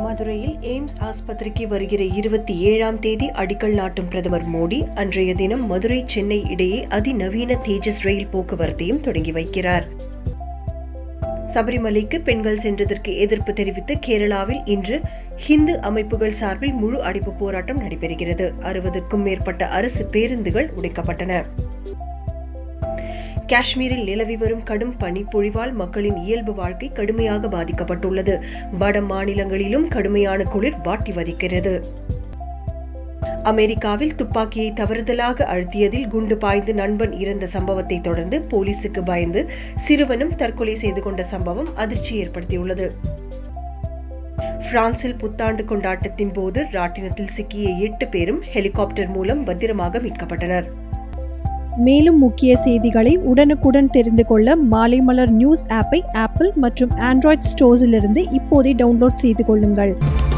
மதுரையில் எய்ம்ஸ் ஆஸ்பத்திரிக்கு வருகிற இருபத்தி ஏழாம் தேதி அடிக்கல் நாட்டும் பிரதமர் மோடி அன்றைய தினம் மதுரை சென்னை இடையே அதிநவீன தேஜஸ் ரயில் போக்குவரத்தையும் தொடங்கி வைக்கிறார் சபரிமலைக்கு பெண்கள் சென்றதற்கு எதிர்ப்பு தெரிவித்து கேரளாவில் இன்று ஹிந்து அமைப்புகள் சார்பில் முழு அடைப்பு போராட்டம் நடைபெறுகிறது அறுபதுக்கும் மேற்பட்ட அரசு பேருந்துகள் உடைக்கப்பட்டன காஷ்மீரில் நிலவி வரும் கடும் பனிப்பொழிவால் மக்களின் இயல்பு வாழ்க்கை கடுமையாக பாதிக்கப்பட்டுள்ளது வட மாநிலங்களிலும் கடுமையான குளிர் வாட்டி வதைக்கிறது அமெரிக்காவில் துப்பாக்கியை தவறுதலாக அழுத்தியதில் குண்டு பாய்ந்து நண்பன் இறந்த சம்பவத்தை தொடர்ந்து போலீசுக்கு பயந்து சிறுவனும் தற்கொலை செய்து கொண்ட சம்பவம் அதிர்ச்சி ஏற்படுத்தியுள்ளது பிரான்சில் புத்தாண்டு கொண்டாட்டத்தின் போது ராட்டினத்தில் சிக்கிய எட்டு பேரும் ஹெலிகாப்டர் மூலம் பத்திரமாக மீட்கப்பட்டனர் மேலும் முக்கிய செய்திகளை உடனுக்குடன் தெரிந்து கொள்ள மாலை மலர் நியூஸ் ஆப்பை ஆப்பிள் மற்றும் ஆண்ட்ராய்ட் ஸ்டோர்ஸிலிருந்து இப்போதே டவுன்லோட் செய்து கொள்ளுங்கள்